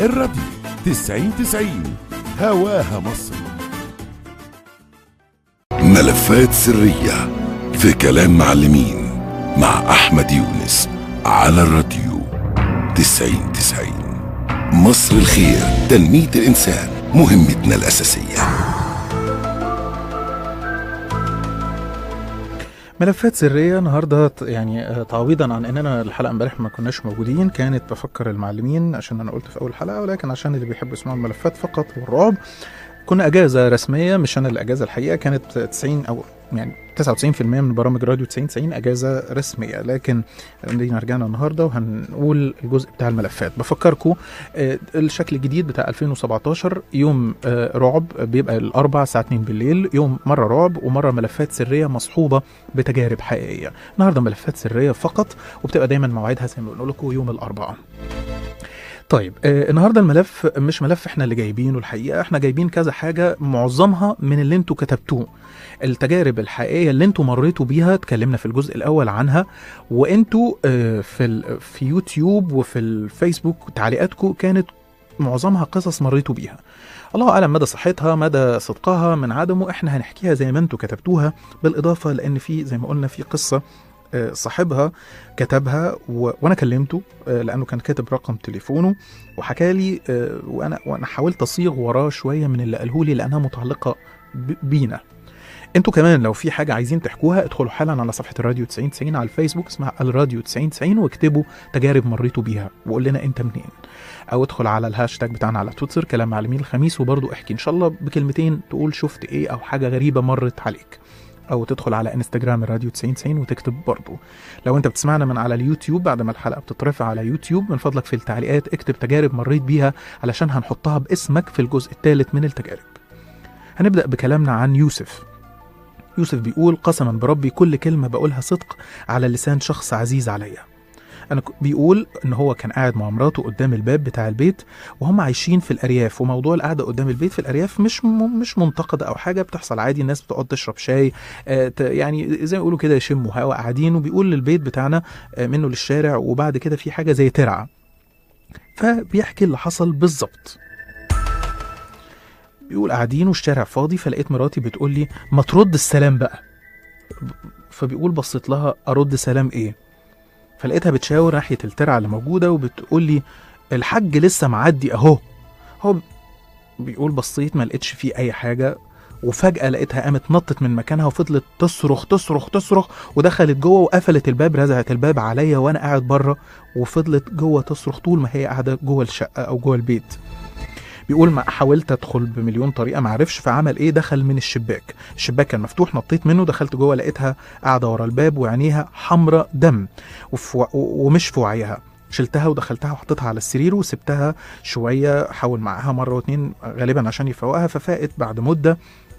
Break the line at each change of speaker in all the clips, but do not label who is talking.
الراديو 90 90 هواها مصر ملفات سرية في كلام معلمين مع أحمد يونس على الراديو 90 90 مصر الخير تنمية الإنسان مهمتنا الأساسية
ملفات سرية النهاردة ت- يعني آه، تعويضا عن اننا الحلقة امبارح ما كناش موجودين كانت بفكر المعلمين عشان انا قلت في اول حلقة ولكن عشان اللي بيحبوا يسمعوا الملفات فقط والرعب كنا اجازة رسمية مش انا اللي اجازة الحقيقة كانت 90 او يعني 99% من برامج راديو 90 90 اجازة رسمية لكن دينا رجعنا النهاردة وهنقول الجزء بتاع الملفات بفكركم آه، الشكل الجديد بتاع 2017 يوم آه، رعب بيبقى الاربع الساعة 2 بالليل يوم مرة رعب ومرة ملفات سرية مصحوبة بتجارب حقيقيه النهارده ملفات سريه فقط وبتبقى دايما مواعيدها زي ما بنقول لكم يوم الاربعاء طيب آه النهارده الملف مش ملف احنا اللي جايبينه الحقيقه احنا جايبين كذا حاجه معظمها من اللي انتوا كتبتوه التجارب الحقيقيه اللي انتوا مريتوا بيها اتكلمنا في الجزء الاول عنها وانتوا آه في ال- في يوتيوب وفي الفيسبوك تعليقاتكم كانت معظمها قصص مريتوا بيها الله اعلم مدى صحتها مدى صدقها من عدمه احنا هنحكيها زي ما انتوا كتبتوها بالاضافه لان في زي ما قلنا في قصه آه، صاحبها كتبها و... وانا كلمته آه، لانه كان كاتب رقم تليفونه وحكى لي آه، وانا وانا حاولت اصيغ وراه شويه من اللي قاله لي لانها متعلقه ب... بينا انتوا كمان لو في حاجه عايزين تحكوها ادخلوا حالا على صفحه الراديو 90 90 على الفيسبوك اسمها الراديو 90 90 واكتبوا تجارب مريتوا بيها وقول لنا انت منين او ادخل على الهاشتاج بتاعنا على تويتر كلام معلمين الخميس وبرضه احكي ان شاء الله بكلمتين تقول شفت ايه او حاجه غريبه مرت عليك او تدخل على انستجرام الراديو 90 90 وتكتب برضه لو انت بتسمعنا من على اليوتيوب بعد ما الحلقه بتترفع على يوتيوب من فضلك في التعليقات اكتب تجارب مريت بيها علشان هنحطها باسمك في الجزء الثالث من التجارب هنبدا بكلامنا عن يوسف يوسف بيقول قسما بربي كل كلمه بقولها صدق على لسان شخص عزيز عليا انا ك- بيقول ان هو كان قاعد مع مراته قدام الباب بتاع البيت وهم عايشين في الارياف وموضوع القعده قدام البيت في الارياف مش م... مش منتقده او حاجه بتحصل عادي الناس بتقعد تشرب شاي آه ت... يعني زي ما يقولوا كده يشموا هوا قاعدين وبيقول البيت بتاعنا آه منه للشارع وبعد كده في حاجه زي ترعه فبيحكي اللي حصل بالظبط بيقول قاعدين والشارع فاضي فلقيت مراتي بتقول لي ما ترد السلام بقى فبيقول بصيت لها ارد سلام ايه فلقيتها بتشاور ناحيه الترعه اللي موجوده وبتقول لي الحاج لسه معدي اهو هو بيقول بصيت ما لقيتش فيه اي حاجه وفجأة لقيتها قامت نطت من مكانها وفضلت تصرخ تصرخ تصرخ ودخلت جوه وقفلت الباب رزعت الباب عليا وانا قاعد بره وفضلت جوه تصرخ طول ما هي قاعدة جوه الشقة او جوه البيت بيقول ما حاولت ادخل بمليون طريقه ما عرفش فعمل ايه دخل من الشباك الشباك كان مفتوح نطيت منه دخلت جوه لقيتها قاعده ورا الباب وعينيها حمراء دم وفي و- ومش في وعيها شلتها ودخلتها وحطيتها على السرير وسبتها شويه حاول معاها مره واتنين غالبا عشان يفوقها ففاقت بعد مده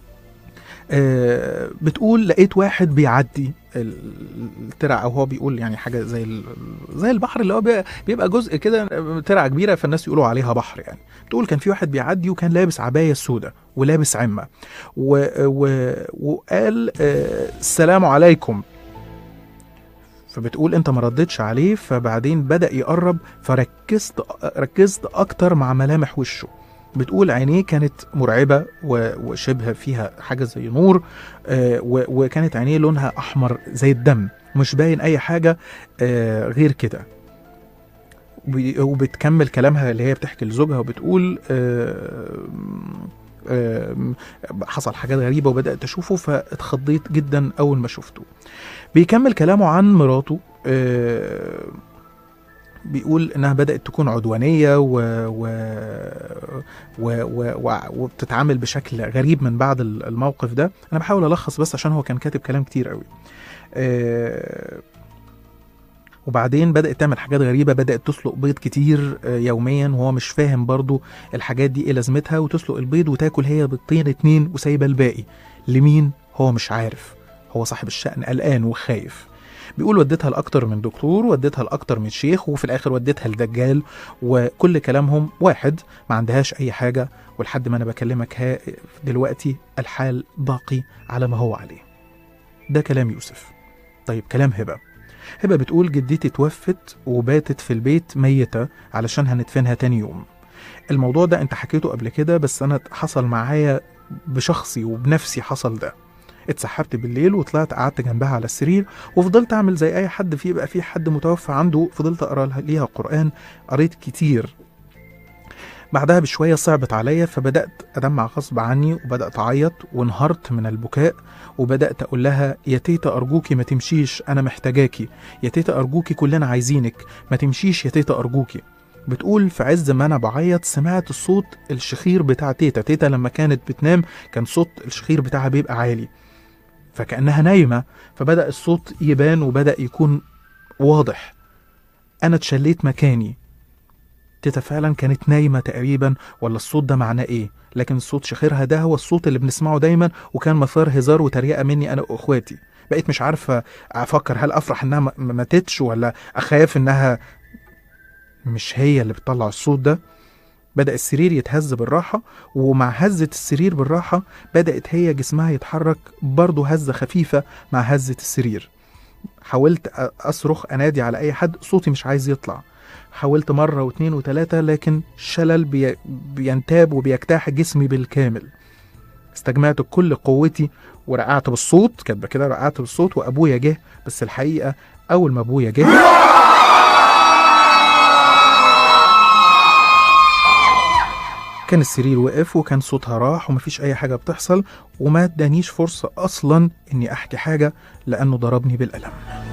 آه، بتقول لقيت واحد بيعدي ال- الترع او هو بيقول يعني حاجه زي ال- زي البحر اللي هو بي- بيبقى جزء كده ترعه كبيره فالناس يقولوا عليها بحر يعني بتقول كان في واحد بيعدي وكان لابس عبايه سودة ولابس عمه و... و... وقال آه، السلام عليكم فبتقول انت ما ردتش عليه فبعدين بدا يقرب فركزت ركزت اكتر مع ملامح وشه بتقول عينيه كانت مرعبه و- وشبه فيها حاجه زي نور آه، و- وكانت عينيه لونها احمر زي الدم مش باين اي حاجه آه، غير كده وبي- وبتكمل كلامها اللي هي بتحكي لزوجها وبتقول آه، آه، حصل حاجات غريبه وبدات اشوفه فاتخضيت جدا اول ما شفته بيكمل كلامه عن مراته آه، بيقول انها بدات تكون عدوانيه و... و... و... و... و... وبتتعامل بشكل غريب من بعد الموقف ده انا بحاول الخص بس عشان هو كان كاتب كلام كتير قوي آه، وبعدين بدأت تعمل حاجات غريبة بدأت تسلق بيض كتير آه، يوميا وهو مش فاهم برضو الحاجات دي ايه لازمتها وتسلق البيض وتاكل هي بيضتين اتنين وسايبة الباقي لمين هو مش عارف هو صاحب الشأن قلقان وخايف بيقول وديتها لأكتر من دكتور وديتها لأكتر من شيخ وفي الآخر وديتها لدجال وكل كلامهم واحد ما عندهاش أي حاجة ولحد ما أنا بكلمك ها دلوقتي الحال باقي على ما هو عليه ده كلام يوسف طيب كلام هبة هبة بتقول جدتي توفت وباتت في البيت ميتة علشان هندفنها تاني يوم الموضوع ده انت حكيته قبل كده بس انا حصل معايا بشخصي وبنفسي حصل ده اتسحبت بالليل وطلعت قعدت جنبها على السرير وفضلت اعمل زي اي حد في بقى في حد متوفى عنده فضلت اقرا لها- ليها قران قريت كتير بعدها بشويه صعبت عليا فبدات ادمع غصب عني وبدات اعيط وانهارت من البكاء وبدات اقول لها يا تيتا ارجوكي ما تمشيش انا محتاجاكي يا تيتا ارجوكي كلنا عايزينك ما تمشيش يا تيتا ارجوكي بتقول في عز ما انا بعيط سمعت الصوت الشخير بتاع تيتا تيتا لما كانت بتنام كان صوت الشخير بتاعها بيبقى عالي فكأنها نايمة فبدأ الصوت يبان وبدأ يكون واضح أنا اتشليت مكاني تيتا فعلا كانت نايمة تقريبا ولا الصوت ده معناه إيه لكن صوت شخيرها ده هو الصوت اللي بنسمعه دايما وكان مثار هزار وتريقة مني أنا وإخواتي بقيت مش عارفة أفكر هل أفرح إنها ما ما ماتتش ولا أخاف إنها مش هي اللي بتطلع الصوت ده بدأ السرير يتهز بالراحة ومع هزة السرير بالراحة بدأت هي جسمها يتحرك برضه هزة خفيفة مع هزة السرير حاولت أ- أصرخ أنادي على أي حد صوتي مش عايز يطلع حاولت مرة واتنين وتلاتة لكن شلل بي... بينتاب وبيجتاح جسمي بالكامل استجمعت كل قوتي ورقعت بالصوت كاتبه كده رقعت بالصوت وابويا جه بس الحقيقه اول ما ابويا جه كان السرير وقف وكان صوتها راح ومفيش اي حاجه بتحصل وما ادانيش فرصه اصلا اني احكي حاجه لانه ضربني بالقلم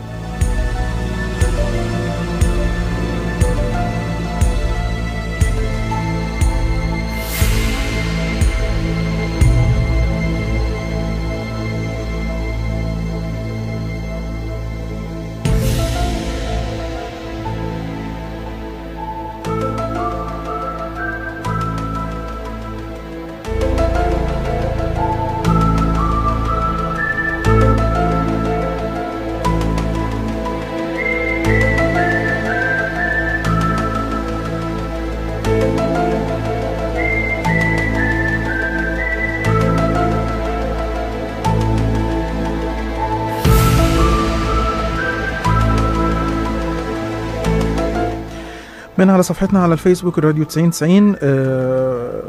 من على صفحتنا على الفيسبوك راديو 9090 آه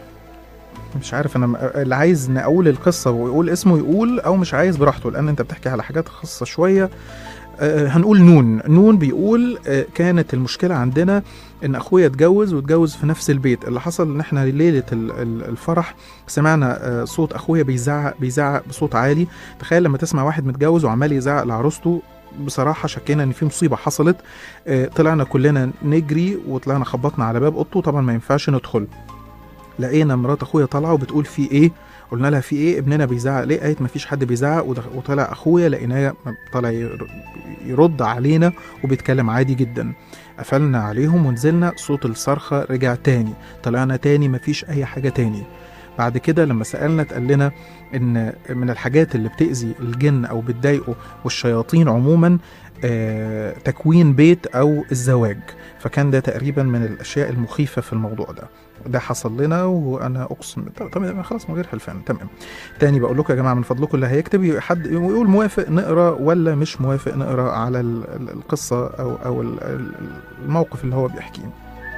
مش عارف انا م- اللي عايز نقول القصه ويقول اسمه يقول او مش عايز براحته لان انت بتحكي على حاجات خاصه شويه آه هنقول نون نون بيقول آه كانت المشكله عندنا ان اخويا اتجوز واتجوز في نفس البيت اللي حصل ان احنا ليله ال- ال- الفرح سمعنا آه صوت اخويا بيزعق بيزعق بصوت عالي تخيل لما تسمع واحد متجوز وعمال يزعق لعروسته بصراحه شكينا ان في مصيبه حصلت آه، طلعنا كلنا نجري وطلعنا خبطنا على باب اوضته طبعا ما ينفعش ندخل لقينا مرات اخويا طالعه وبتقول في ايه قلنا لها في ايه ابننا بيزعق ليه قالت مفيش حد بيزعق ودخ- وطلع اخويا لقيناه طالع ير- يرد علينا وبيتكلم عادي جدا قفلنا عليهم ونزلنا صوت الصرخه رجع تاني طلعنا تاني مفيش اي حاجه تاني بعد كده لما سالنا اتقال لنا ان من الحاجات اللي بتاذي الجن او بتضايقه والشياطين عموما آه، تكوين بيت او الزواج فكان ده تقريبا من الاشياء المخيفه في الموضوع ده ده حصل لنا وانا اقسم طب طب خلاص من غير حلفان تمام تاني بقول لكم يا جماعه من فضلكم اللي هيكتب ي- حد ويقول موافق نقرا ولا مش موافق نقرا على ال- ال- القصه او او ال- ال- الموقف اللي هو بيحكيه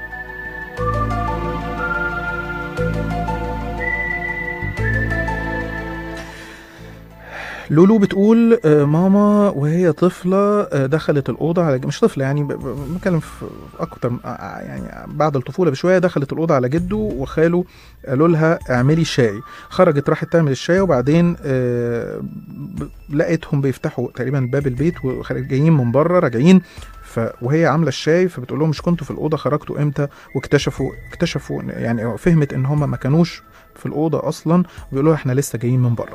لولو بتقول آه، ماما وهي طفلة آه، دخلت الأوضة على مش طفلة يعني ب- ب- بتكلم في أكتر آه، يعني بعد الطفولة بشوية دخلت الأوضة على جده وخاله قالوا لها اعملي شاي خرجت راحت تعمل الشاي وبعدين آه، ب- لقيتهم بيفتحوا تقريبا باب البيت وجايين من بره راجعين ف وهي عامله الشاي فبتقول لهم مش كنتوا في الاوضه خرجتوا امتى واكتشفوا اكتشفوا يعني فهمت ان هم ما كانوش في الاوضه اصلا وبيقولوا لها احنا لسه جايين من بره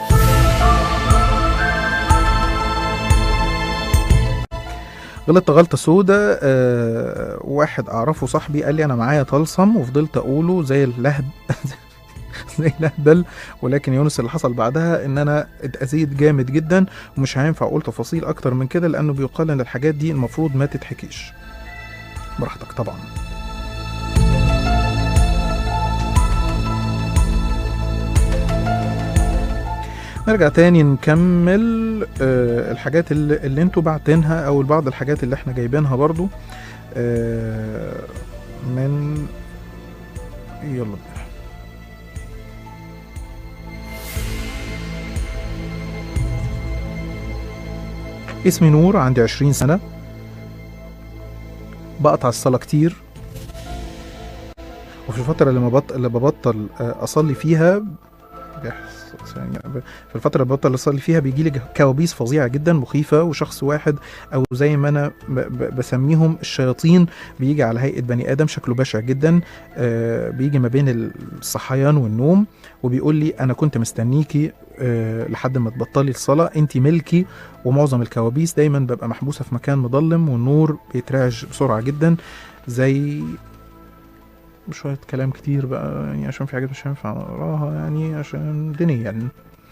غلطت غلطة سودة آه واحد أعرفه صاحبي قال لي أنا معايا طلسم وفضلت أقوله زي اللهب زي الهبل ولكن يونس اللي حصل بعدها إن أنا اتأذيت جامد جدا ومش هينفع أقول تفاصيل أكتر من كده لأنه بيقال إن الحاجات دي المفروض ما تتحكيش براحتك طبعا نرجع تاني نكمل آه الحاجات اللي, اللي انتوا بعتينها او بعض الحاجات اللي احنا جايبينها برضو آه من يلا بينا اسمي نور عندي عشرين سنة بقطع الصلاة كتير وفي الفترة اللي, مبط... اللي ببطل آه، أصلي فيها بيحصل ثانية ب- في الفترة اللي ببطل أصلي فيها بيجي لي كوابيس فظيعة جدا مخيفة وشخص واحد أو زي ما أنا ب... ب... بسميهم الشياطين بيجي على هيئة بني آدم شكله بشع جدا آه، بيجي ما بين الصحيان والنوم وبيقول لي أنا كنت مستنيكي آه، لحد ما تبطلي الصلاة أنت ملكي ومعظم الكوابيس دايما ببقى محبوسة في مكان مظلم والنور بيترعش بسرعة جدا زي شوية كلام كتير بقى يعني عشان في حاجات مش هينفع اقراها يعني عشان دينيا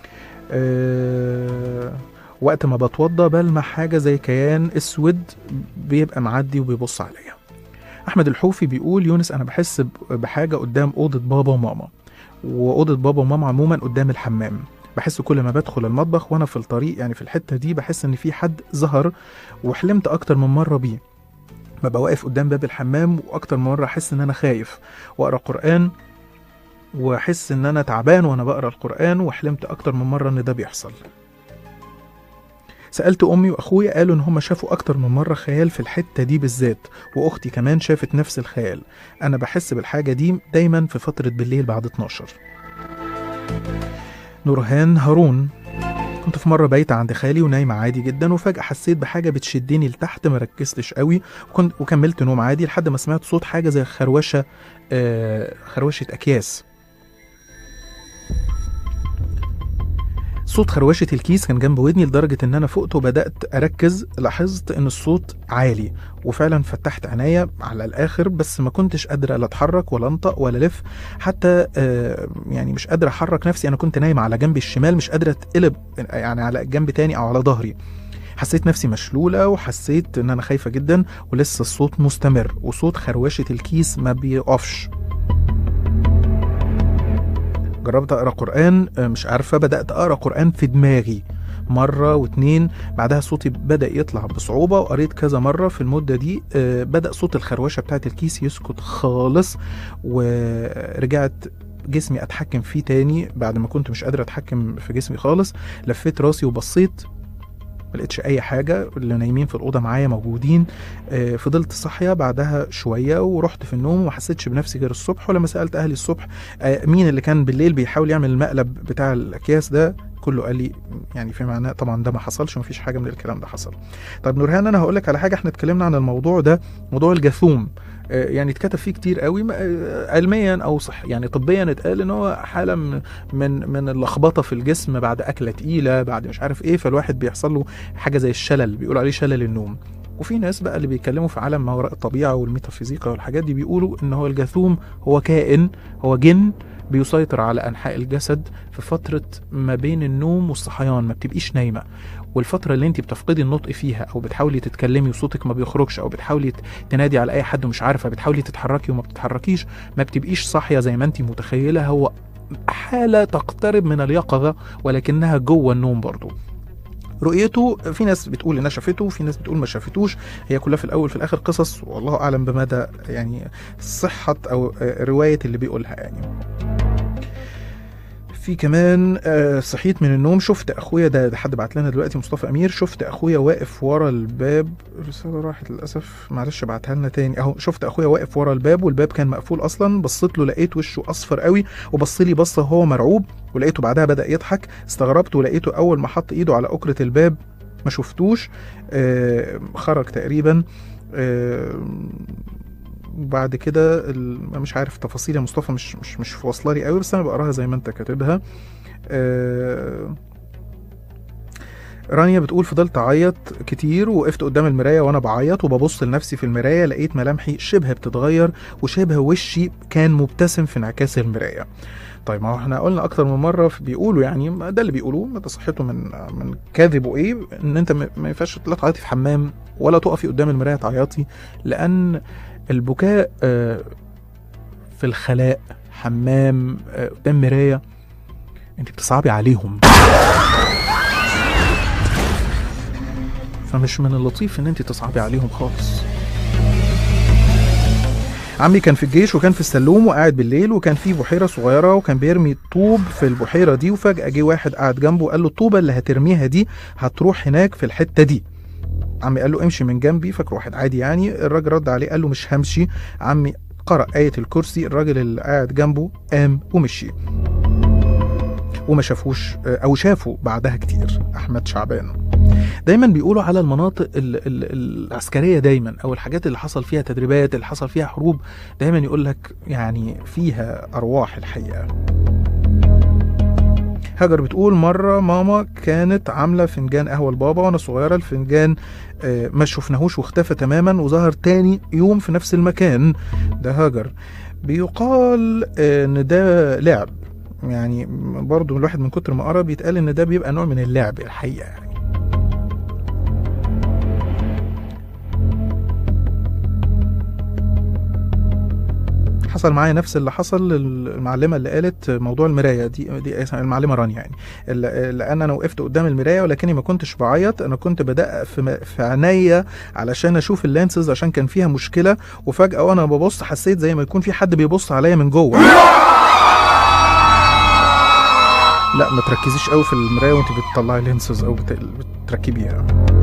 أه وقت ما بتوضى بلمح حاجة زي كيان اسود بيبقى معدي وبيبص عليا احمد الحوفي بيقول يونس انا بحس ب- بحاجة قدام اوضة بابا وماما واوضة بابا وماما عموما قدام الحمام بحس كل ما بدخل المطبخ وانا في الطريق يعني في الحتة دي بحس ان في حد ظهر وحلمت اكتر من مرة بيه ببقى واقف قدام باب الحمام واكتر من مره احس ان انا خايف واقرا قران واحس ان انا تعبان وانا بقرا القران وحلمت اكتر من مره ان ده بيحصل سالت امي واخويا قالوا ان هم شافوا اكتر من مره خيال في الحته دي بالذات واختي كمان شافت نفس الخيال انا بحس بالحاجه دي دايما في فتره بالليل بعد 12 نورهان هارون كنت في مرة بايتة عند خالي ونايمة عادي جدا وفجأة حسيت بحاجة بتشدني لتحت ما ركزتش قوي وكنت وكملت نوم عادي لحد ما سمعت صوت حاجة زي خروشة آه خروشة أكياس صوت خروشة الكيس كان جنب ودني لدرجة إن أنا فقت وبدأت أركز لاحظت إن الصوت عالي وفعلا فتحت عينيا على الآخر بس ما كنتش قادرة لا أتحرك ولا أنطق ولا ألف حتى آه يعني مش قادرة أحرك نفسي أنا كنت نايمة على جنبي الشمال مش قادرة أتقلب يعني على جنب تاني أو على ظهري حسيت نفسي مشلولة وحسيت إن أنا خايفة جدا ولسه الصوت مستمر وصوت خروشة الكيس ما بيقفش جربت اقرا قران آه، مش عارفه بدات اقرا قران في دماغي مرة واتنين بعدها صوتي بدأ يطلع بصعوبة وقريت كذا مرة في المدة دي آه، بدأ صوت الخروشة بتاعت الكيس يسكت خالص ورجعت جسمي اتحكم فيه تاني بعد ما كنت مش قادر اتحكم في جسمي خالص لفيت راسي وبصيت ملقتش اي حاجه اللي نايمين في الاوضه معايا موجودين آه، فضلت صاحيه بعدها شويه ورحت في النوم وما حسيتش بنفسي غير الصبح ولما سالت اهلي الصبح آه، مين اللي كان بالليل بيحاول يعمل المقلب بتاع الاكياس ده كله قال لي يعني في معناه طبعا ده ما حصلش ومفيش حاجه من الكلام ده حصل طيب نورهان انا هقول لك على حاجه احنا اتكلمنا عن الموضوع ده موضوع الجاثوم آه، يعني اتكتب فيه كتير قوي ما- آه، علميا او صح يعني طبيا اتقال ان هو حاله من من من اللخبطه في الجسم بعد اكله تقيله بعد مش عارف ايه فالواحد بيحصل له حاجه زي الشلل بيقولوا عليه شلل النوم وفي ناس بقى اللي بيتكلموا في عالم ما وراء الطبيعه والميتافيزيقا والحاجات دي بيقولوا ان هو الجاثوم هو كائن هو جن بيسيطر على انحاء الجسد في فتره ما بين النوم والصحيان ما بتبقيش نايمه والفتره اللي انت بتفقدي النطق فيها او بتحاولي تتكلمي وصوتك ما بيخرجش او بتحاولي تنادي على اي حد ومش عارفه بتحاولي تتحركي وما بتتحركيش ما بتبقيش صاحيه زي ما انت متخيله هو حاله تقترب من اليقظه ولكنها جوه النوم برضو رؤيته في ناس بتقول انها شافته وفي ناس بتقول ما شافتوش هي كلها في الاول في الاخر قصص والله اعلم بمدى يعني صحه او آه، روايه اللي بيقولها يعني في كمان آه، صحيت من النوم شفت اخويا ده, ده حد بعت لنا دلوقتي مصطفى امير شفت اخويا واقف ورا الباب الرساله راحت للاسف معلش ابعتها لنا تاني اهو شفت اخويا واقف ورا الباب والباب كان مقفول اصلا بصيت له لقيت وشه اصفر قوي وبص لي بصه وهو مرعوب ولقيته بعدها بدا يضحك استغربت ولقيته اول ما حط ايده على اكره الباب ما شفتوش آه، خرج تقريبا آه، وبعد كده ال- مش عارف تفاصيل يا مصطفى مش مش مش واصله لي قوي بس انا بقراها زي ما انت كاتبها آه، رانيا بتقول فضلت اعيط كتير وقفت قدام المرايه وانا بعيط وببص لنفسي في المرايه لقيت ملامحي شبه بتتغير وشبه وشي كان مبتسم في انعكاس المرايه طيب ما هو احنا قلنا اكتر من مره في- بيقولوا يعني ما ده اللي بيقولوه ما ده صحته من من كاذب وايه ان انت ما ما ينفعش لا تعيطي في حمام ولا تقفي قدام المرايه تعيطي لان البكاء آه، في الخلاء حمام آه، قدام مرايه انت بتصعبي عليهم فمش من اللطيف ان انت تصعبي عليهم خالص عمي كان في الجيش وكان في السلوم وقاعد بالليل وكان في بحيره صغيره وكان بيرمي طوب في البحيره دي وفجاه جه واحد قاعد جنبه وقال له الطوبه اللي هترميها دي هتروح هناك في الحته دي عمي قال له امشي من جنبي فاكر واحد عادي يعني الراجل رد عليه قال له مش همشي عمي قرأ آية الكرسي الراجل اللي قاعد جنبه قام ومشي وما شافوش او شافوا بعدها كتير احمد شعبان دايما بيقولوا على المناطق ال ال العسكريه دايما او الحاجات اللي حصل فيها تدريبات اللي حصل فيها حروب دايما يقول لك يعني فيها ارواح الحقيقه هاجر بتقول مرة ماما كانت عاملة فنجان قهوة لبابا وأنا صغيرة الفنجان آه، ما شفناهوش واختفى تماما وظهر تاني يوم في نفس المكان ده هاجر بيقال آه، إن ده لعب يعني برضو الواحد من كتر ما قرا بيتقال إن ده بيبقى نوع من اللعب الحقيقة يعني حصل معايا نفس اللي حصل للمعلمه اللي قالت موضوع المرايه دي دي المعلمه رانيا يعني ال- لان انا وقفت قدام المرايه ولكني ما كنتش بعيط انا كنت بدقق في م- في عينيا علشان اشوف اللانسز عشان كان فيها مشكله وفجاه وانا ببص حسيت زي ما يكون في حد بيبص عليا من جوه لا ما تركزيش قوي في المرايه وانت بتطلعي لينسز او بت- بتركبيها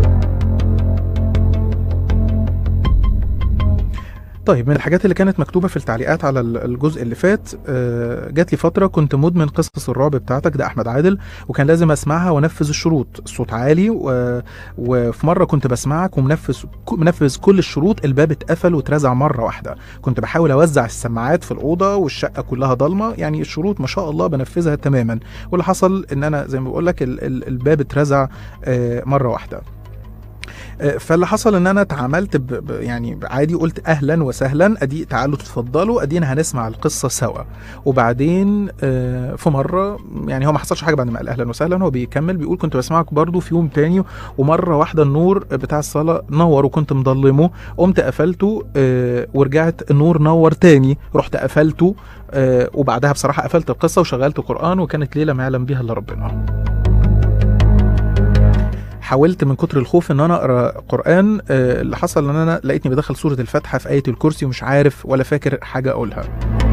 طيب من الحاجات اللي كانت مكتوبه في التعليقات على ال- الجزء اللي فات آه، جات لي فتره كنت مدمن قصص الرعب بتاعتك ده احمد عادل وكان لازم اسمعها وانفذ الشروط الصوت عالي و... وفي مره كنت بسمعك ومنفذ ك- منفذ كل الشروط الباب اتقفل واترزع مره واحده كنت بحاول اوزع السماعات في الاوضه والشقه كلها ضلمه يعني الشروط ما شاء الله بنفذها تماما واللي حصل ان انا زي ما بقول لك ال- ال- الباب اترزع آه، مره واحده آه، فاللي حصل ان انا اتعاملت ب... ب... يعني عادي قلت اهلا وسهلا ادي تعالوا تتفضلوا ادينا هنسمع القصه سوا وبعدين آه، في مره يعني هو ما حصلش حاجه بعد ما قال اهلا وسهلا هو بيكمل بيقول كنت بسمعك برضو في يوم تاني ومره واحده النور بتاع الصاله نور وكنت مضلمه قمت قفلته آه، ورجعت النور نور تاني رحت قفلته آه، وبعدها بصراحه قفلت القصه وشغلت قران وكانت ليله ما يعلم بيها الا ربنا حاولت من كتر الخوف ان انا اقرا قران آه، اللي حصل ان انا لقيتني بدخل سوره الفاتحه في ايه الكرسي ومش عارف ولا فاكر حاجه اقولها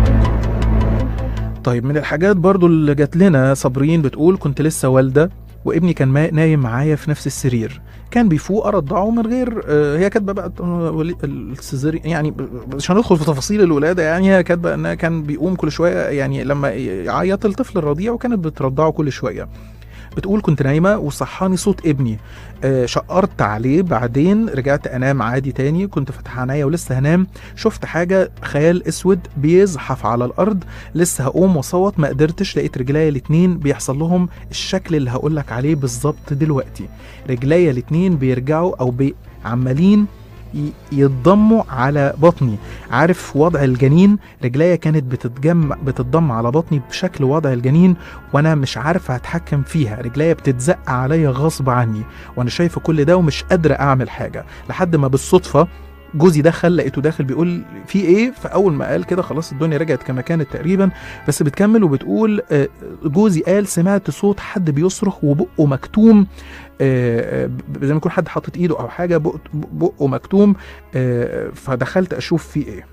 طيب من الحاجات برضو اللي جات لنا صابرين بتقول كنت لسه والده وابني كان ما- نايم معايا في نفس السرير كان بيفوق ارضعه من غير آه، هي كاتبه بقى آه، ولي- السيزيري يعني ب- مش هندخل في تفاصيل الولاده يعني هي كاتبه انها كان بيقوم كل شويه يعني لما يعيط الطفل الرضيع وكانت بترضعه كل شويه بتقول كنت نايمه وصحاني صوت ابني آه، شقرت عليه بعدين رجعت انام عادي تاني كنت فاتح عينيا ولسه هنام شفت حاجه خيال اسود بيزحف على الارض لسه هقوم واصوت ما قدرتش لقيت رجليا الاتنين بيحصل لهم الشكل اللي هقولك عليه بالظبط دلوقتي رجليا الاتنين بيرجعوا او بي عمالين ي- يتضموا على بطني عارف وضع الجنين رجليا كانت بتتجمع بتتضم على بطني بشكل وضع الجنين وانا مش عارف اتحكم فيها رجليا بتتزق عليا غصب عني وانا شايف كل ده ومش قادره اعمل حاجه لحد ما بالصدفه جوزي دخل لقيته داخل بيقول في ايه فاول ما قال كده خلاص الدنيا رجعت كما كانت تقريبا بس بتكمل وبتقول آه، جوزي قال سمعت صوت حد بيصرخ وبقه مكتوم آه، آه، زي ما يكون حد حاطط ايده او حاجه بق- بقه مكتوم آه، فدخلت اشوف فيه ايه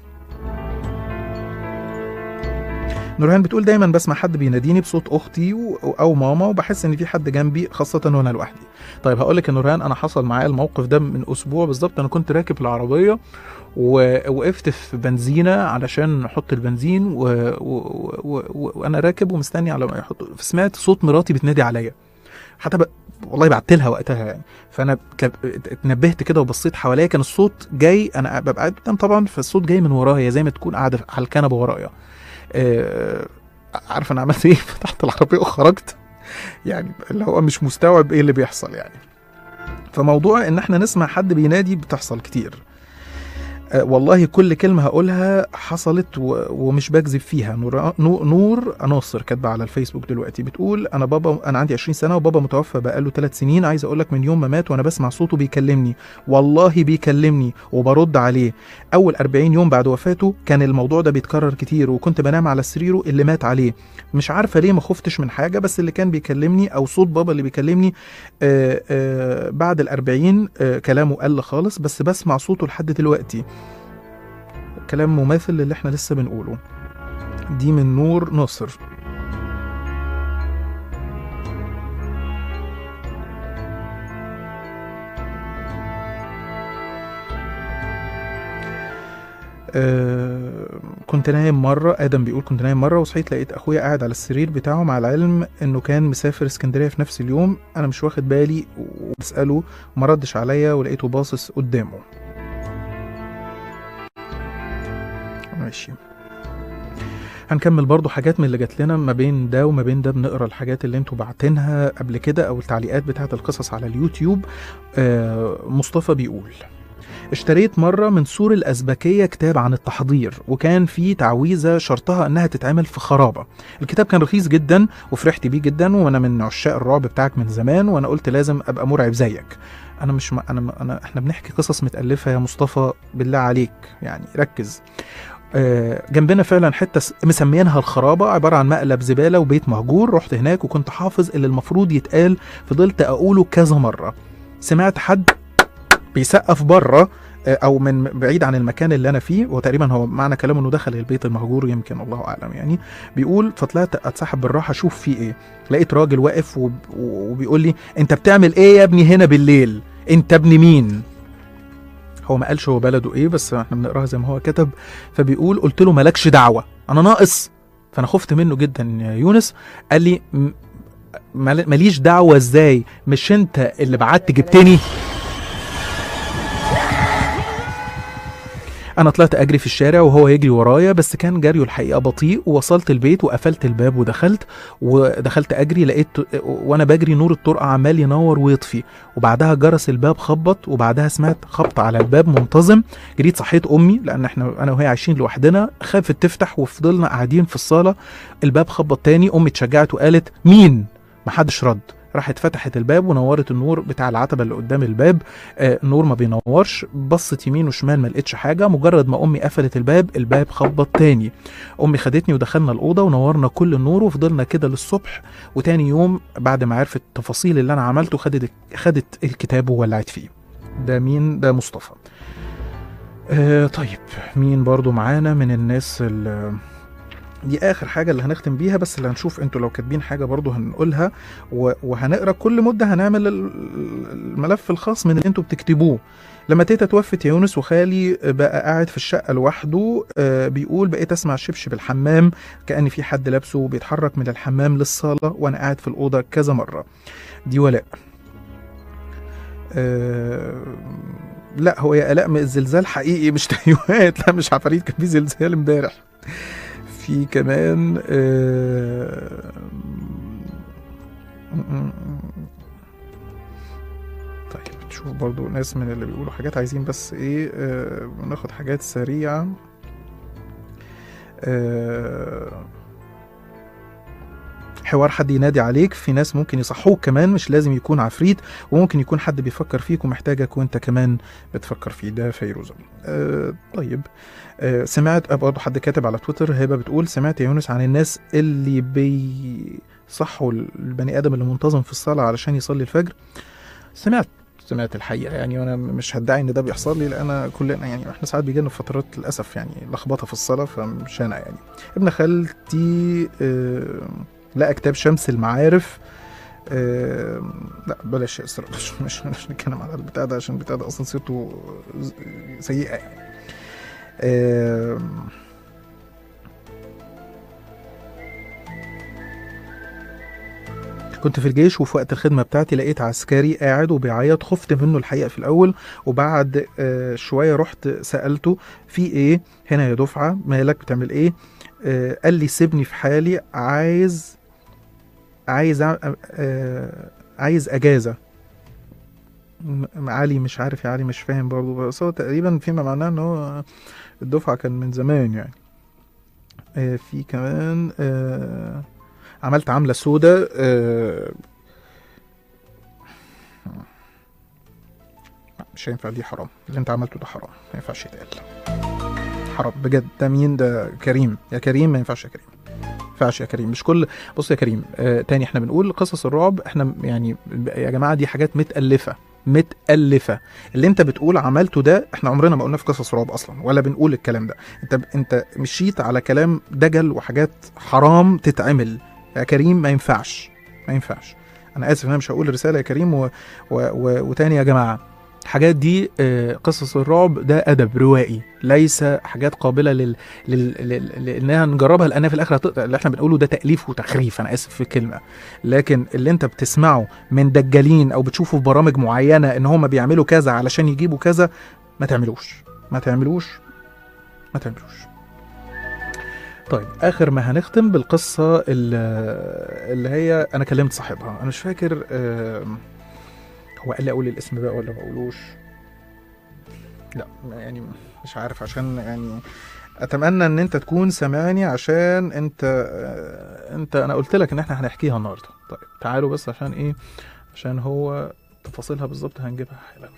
نورهان بتقول دايما بسمع حد بيناديني بصوت اختي و- او ماما وبحس ان في حد جنبي خاصه وانا لوحدي طيب هقول لك يا نورهان انا حصل معايا الموقف ده من اسبوع بالظبط انا كنت راكب العربيه ووقفت في بنزينه علشان احط البنزين و- و- و- و- وانا راكب ومستني على ما يحط سمعت صوت مراتي بتنادي عليا حتى ب... والله بعت لها وقتها يعني فانا ك- اتنبهت كده وبصيت حواليا كان الصوت جاي انا ببقى قاعد قدام طبعا فالصوت جاي من ورايا زي ما تكون قاعده على الكنبه ورايا آه، عارف انا عملت ايه فتحت العربيه وخرجت يعني اللي هو مش مستوعب ايه اللي بيحصل يعني فموضوع ان احنا نسمع حد بينادي بتحصل كتير آه، والله كل كلمة هقولها حصلت و... ومش بكذب فيها نور نو- نور ناصر كاتبة على الفيسبوك دلوقتي بتقول أنا بابا أنا عندي 20 سنة وبابا متوفى بقاله 3 سنين عايز أقول لك من يوم ما مات وأنا بسمع صوته بيكلمني والله بيكلمني وبرد عليه أول 40 يوم بعد وفاته كان الموضوع ده بيتكرر كتير وكنت بنام على سريره اللي مات عليه مش عارفة ليه ما خفتش من حاجة بس اللي كان بيكلمني أو صوت بابا اللي بيكلمني آه آه بعد الأربعين آه كلامه قل خالص بس بسمع صوته لحد دلوقتي كلام مماثل للي احنا لسه بنقوله دي من نور ناصر آه كنت نايم مرة آدم بيقول كنت نايم مرة وصحيت لقيت أخويا قاعد على السرير بتاعه مع العلم إنه كان مسافر اسكندرية في نفس اليوم أنا مش واخد بالي وبسأله وما ردش عليا ولقيته باصص قدامه ماشي هنكمل برضو حاجات من اللي جات لنا ما بين ده وما بين ده بنقرا الحاجات اللي انتوا باعتينها قبل كده او التعليقات بتاعت القصص على اليوتيوب آه مصطفى بيقول اشتريت مرة من سور الأزبكية كتاب عن التحضير وكان فيه تعويذة شرطها إنها تتعمل في خرابة الكتاب كان رخيص جدا وفرحت بيه جدا وأنا من عشاق الرعب بتاعك من زمان وأنا قلت لازم أبقى مرعب زيك أنا مش م... أنا أنا إحنا بنحكي قصص متألفة يا مصطفى بالله عليك يعني ركز آه، جنبنا فعلا حته س- مسميينها الخرابه عباره عن مقلب زباله وبيت مهجور رحت هناك وكنت حافظ اللي المفروض يتقال فضلت اقوله كذا مره سمعت حد بيسقف بره آه، او من بعيد عن المكان اللي انا فيه وتقريبا هو معنى كلامه انه دخل البيت المهجور يمكن الله اعلم يعني بيقول فطلعت اتسحب بالراحه اشوف فيه ايه لقيت راجل واقف وب- وبيقول لي انت بتعمل ايه يا ابني هنا بالليل انت ابن مين هو ما قالش هو بلده ايه بس احنا بنقراها زي ما هو كتب فبيقول قلت له مالكش دعوه انا ناقص فانا خفت منه جدا يا يونس قال لي م- مال- ماليش دعوه ازاي مش انت اللي بعت جبتني انا طلعت اجري في الشارع وهو يجري ورايا بس كان جريه الحقيقه بطيء ووصلت البيت وقفلت الباب ودخلت ودخلت اجري لقيت وانا بجري نور الطرقه عمال ينور ويطفي وبعدها جرس الباب خبط وبعدها سمعت خبط على الباب منتظم جريت صحيت امي لان احنا انا وهي عايشين لوحدنا خافت تفتح وفضلنا قاعدين في الصاله الباب خبط تاني امي اتشجعت وقالت مين محدش رد راحت فتحت الباب ونورت النور بتاع العتبه اللي قدام الباب آه النور ما بينورش بصت يمين وشمال ما لقيتش حاجه مجرد ما امي قفلت الباب الباب خبط تاني امي خدتني ودخلنا الاوضه ونورنا كل النور وفضلنا كده للصبح وتاني يوم بعد ما عرفت التفاصيل اللي انا عملته خدت خدت الكتاب وولعت فيه ده مين ده مصطفى آه طيب مين برضو معانا من الناس اللي دي اخر حاجه اللي هنختم بيها بس اللي هنشوف انتوا لو كاتبين حاجه برضو هنقولها و- وهنقرا كل مده هنعمل ال- الملف الخاص من اللي انتوا بتكتبوه لما تيتا توفت يا يونس وخالي بقى قاعد في الشقه لوحده آه، بيقول بقيت اسمع شبشب الحمام كان في حد لابسه وبيتحرك من الحمام للصاله وانا قاعد في الاوضه كذا مره دي ولاء آه، لا هو يا الاء الزلزال حقيقي مش تهيؤات لا مش عفاريت كان في زلزال امبارح في كمان آه، طيب نشوف برضو ناس من اللي بيقولوا حاجات عايزين بس ايه آه، ناخد حاجات سريعة آه، حوار حد ينادي عليك في ناس ممكن يصحوك كمان مش لازم يكون عفريت وممكن يكون حد بيفكر فيك ومحتاجك وانت كمان بتفكر فيه ده فيروز آه طيب آه سمعت برضه حد كاتب على تويتر هبه بتقول سمعت يا يونس عن الناس اللي بيصحوا البني ادم اللي منتظم في الصلاه علشان يصلي الفجر سمعت سمعت الحقيقه يعني وانا مش هدعي ان ده بيحصل لي لان كلنا يعني احنا ساعات بيجينا فترات للاسف يعني لخبطه في الصلاه فمش انا يعني ابن خالتي آه لقى كتاب شمس المعارف آه لا بلاش إسراء مش مش مش نتكلم على البتاع ده عشان البتاع ده اصلا سيرته ز- سيئه يعني آه كنت في الجيش وفي وقت الخدمة بتاعتي لقيت عسكري قاعد وبيعيط خفت منه الحقيقة في الأول وبعد آه شوية رحت سألته في إيه هنا يا دفعة مالك بتعمل إيه آه قال لي سيبني في حالي عايز عايز أع- آه عايز اجازه م- علي مش عارف يا علي مش فاهم برضه بس هو تقريبا فيما معناه ان هو الدفعه كان من زمان يعني آه في كمان آه عملت عمله سودة آه مش هينفع دي حرام اللي انت عملته ده حرام ما ينفعش يتقال حرام بجد ده مين ده كريم يا كريم ما ينفعش يا كريم ما ينفعش يا كريم مش كل بص يا كريم آه تاني احنا بنقول قصص الرعب احنا يعني يا جماعه دي حاجات متالفه متالفه اللي انت بتقول عملته ده احنا عمرنا ما قلنا في قصص رعب اصلا ولا بنقول الكلام ده انت انت مشيت على كلام دجل وحاجات حرام تتعمل يا كريم ما ينفعش ما ينفعش انا اسف انا مش هقول رساله يا كريم و... و... و... وتاني يا جماعه الحاجات دي آه، قصص الرعب ده ادب روائي ليس حاجات قابله لل... لل... لل... لانها نجربها لانها في الاخر هت... اللي احنا بنقوله ده تاليف وتخريف انا اسف في الكلمه لكن اللي انت بتسمعه من دجالين او بتشوفه في برامج معينه ان هم بيعملوا كذا علشان يجيبوا كذا ما تعملوش ما تعملوش ما تعملوش طيب اخر ما هنختم بالقصه اللي, اللي هي انا كلمت صاحبها انا مش فاكر آم، هو قال لي اقول الاسم بقى ولا ما اقولوش لا يعني مش عارف عشان يعني اتمنى ان انت تكون سامعني عشان انت آه، انت انا قلت لك ان احنا هنحكيها النهارده طيب تعالوا بس عشان ايه عشان هو تفاصيلها بالظبط هنجيبها حالا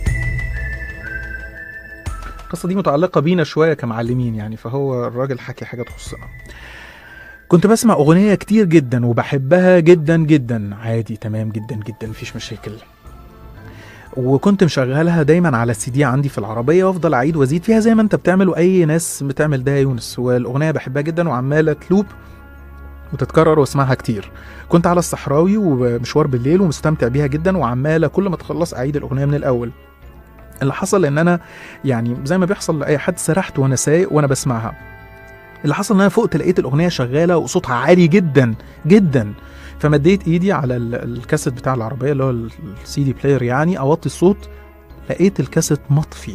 القصه دي متعلقه بينا شويه كمعلمين يعني فهو الراجل حكي حاجه تخصنا كنت بسمع اغنيه كتير جدا وبحبها جدا جدا عادي تمام جدا جدا مفيش مشاكل وكنت مشغلها دايما على السي دي عندي في العربيه وافضل اعيد وازيد فيها زي ما انت بتعمل واي ناس بتعمل ده يا يونس والاغنيه بحبها جدا وعماله تلوب وتتكرر واسمعها كتير كنت على الصحراوي ومشوار بالليل ومستمتع بيها جدا وعماله كل ما تخلص اعيد الاغنيه من الاول اللي حصل ان انا يعني زي ما بيحصل لاي حد سرحت وانا سايق وانا بسمعها اللي حصل ان انا فقت لقيت الاغنيه شغاله وصوتها عالي جدا جدا فمديت ايدي على ال- الكاسيت بتاع العربيه اللي هو السي دي بلاير يعني اوطي الصوت لقيت الكاسيت مطفي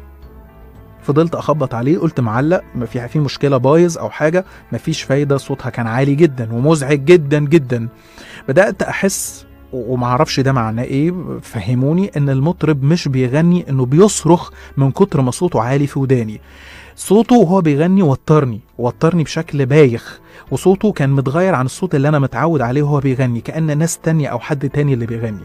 فضلت اخبط عليه قلت معلق ما في في مشكله بايظ او حاجه مفيش فايده صوتها كان عالي جدا ومزعج جدا جدا بدات احس و- ومعرفش ده معناه ايه فهموني ان المطرب مش بيغني انه بيصرخ من كتر ما صوته عالي في وداني صوته وهو بيغني وترني وترني بشكل بايخ وصوته كان متغير عن الصوت اللي انا متعود عليه وهو بيغني كأن ناس تانية او حد تاني اللي بيغني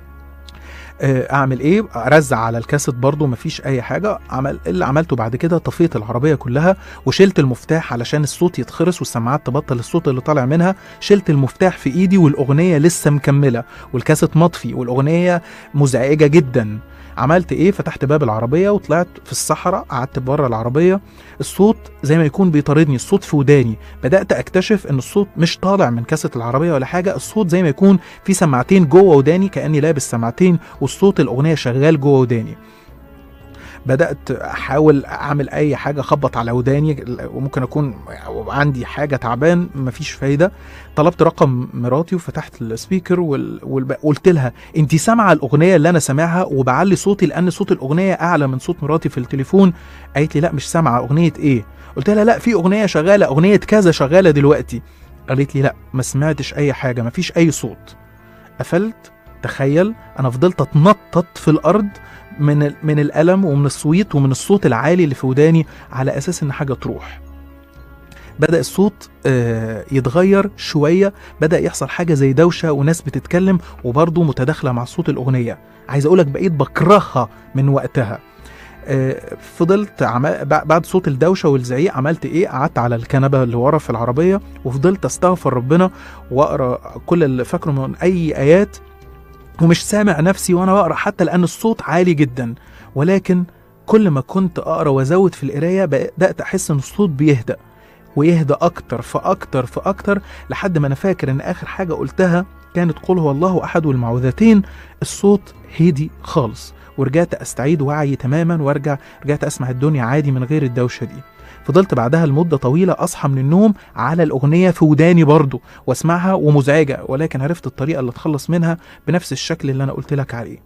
آه، اعمل ايه ارزع على الكاسيت برضو مفيش اي حاجه عمل اللي عملته بعد كده طفيت العربيه كلها وشلت المفتاح علشان الصوت يتخرس والسماعات تبطل الصوت اللي طالع منها شلت المفتاح في ايدي والاغنيه لسه مكمله والكاسيت مطفي والاغنيه مزعجه جدا عملت ايه فتحت باب العربيه وطلعت في الصحراء قعدت بره العربيه الصوت زي ما يكون بيطاردني الصوت في وداني بدات اكتشف ان الصوت مش طالع من كاسيت العربيه ولا حاجه الصوت زي ما يكون في سماعتين جوه وداني كاني لابس سماعتين والصوت الاغنيه شغال جوه وداني بدات احاول اعمل اي حاجه اخبط على وداني وممكن اكون عندي حاجه تعبان مفيش فايده طلبت رقم مراتي وفتحت السبيكر وال... وال... قلت لها انت سامعه الاغنيه اللي انا سامعها وبعلي صوتي لان صوت الاغنيه اعلى من صوت مراتي في التليفون قالت لي لا مش سامعه اغنيه ايه قلت لها لا في اغنيه شغاله اغنيه كذا شغاله دلوقتي قالت لي لا ما سمعتش اي حاجه ما فيش اي صوت قفلت تخيل انا فضلت اتنطط في الارض من ال- من الالم ومن الصويت ومن الصوت العالي اللي في وداني على اساس ان حاجه تروح بدا الصوت آه، يتغير شويه بدا يحصل حاجه زي دوشه وناس بتتكلم وبرضه متداخله مع صوت الاغنيه عايز اقولك بقيت بكرهها من وقتها آه، فضلت عم... بع- بعد صوت الدوشه والزعيق عملت ايه قعدت على الكنبه اللي ورا في العربيه وفضلت استغفر ربنا واقرا كل اللي فاكره من اي ايات ومش سامع نفسي وانا بقرا حتى لان الصوت عالي جدا ولكن كل ما كنت اقرا وازود في القرايه بدات احس ان الصوت بيهدأ ويهدى اكتر فاكتر فاكتر لحد ما انا فاكر ان اخر حاجه قلتها كانت قل هو الله احد والمعوذتين الصوت هدي خالص ورجعت استعيد وعي تماما وارجع رجعت اسمع الدنيا عادي من غير الدوشه دي فضلت بعدها لمدة طويلة أصحى من النوم على الأغنية في وداني برضه وأسمعها ومزعجة ولكن عرفت الطريقة اللي أتخلص منها بنفس الشكل اللي أنا قلت لك عليه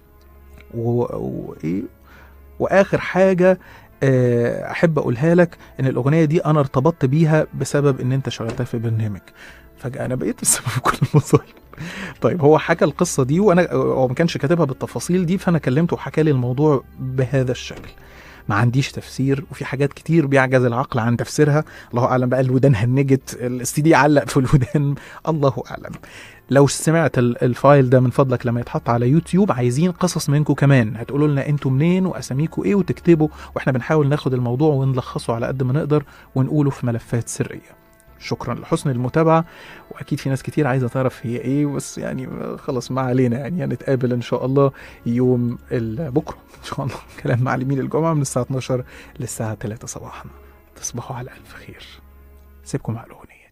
و... وإيه وآخر حاجة آه، أحب أقولها لك إن الأغنية دي أنا ارتبطت بيها بسبب إن أنت شغلتها في برنامج فجأة أنا بقيت السبب في كل المصايب طيب هو حكى القصة دي وأنا هو ما كانش كاتبها بالتفاصيل دي فأنا كلمته وحكى لي الموضوع بهذا الشكل ما عنديش تفسير وفي حاجات كتير بيعجز العقل عن تفسيرها الله اعلم بقى الودان هنجت السي دي علق في الودان الله اعلم لو سمعت ال- الفايل ده من فضلك لما يتحط على يوتيوب عايزين قصص منكم كمان هتقولوا لنا انتوا منين واساميكم ايه وتكتبوا واحنا بنحاول ناخد الموضوع ونلخصه على قد ما نقدر ونقوله في ملفات سريه شكرا لحسن المتابعه واكيد في ناس كتير عايزه تعرف هي ايه بس يعني خلاص ما علينا يعني هنتقابل ان شاء الله يوم ال- بكره ان شاء الله كلام معلمين الجمعه من الساعه 12 للساعه 3 صباحا تصبحوا على الف خير سيبكم مع الاغنيه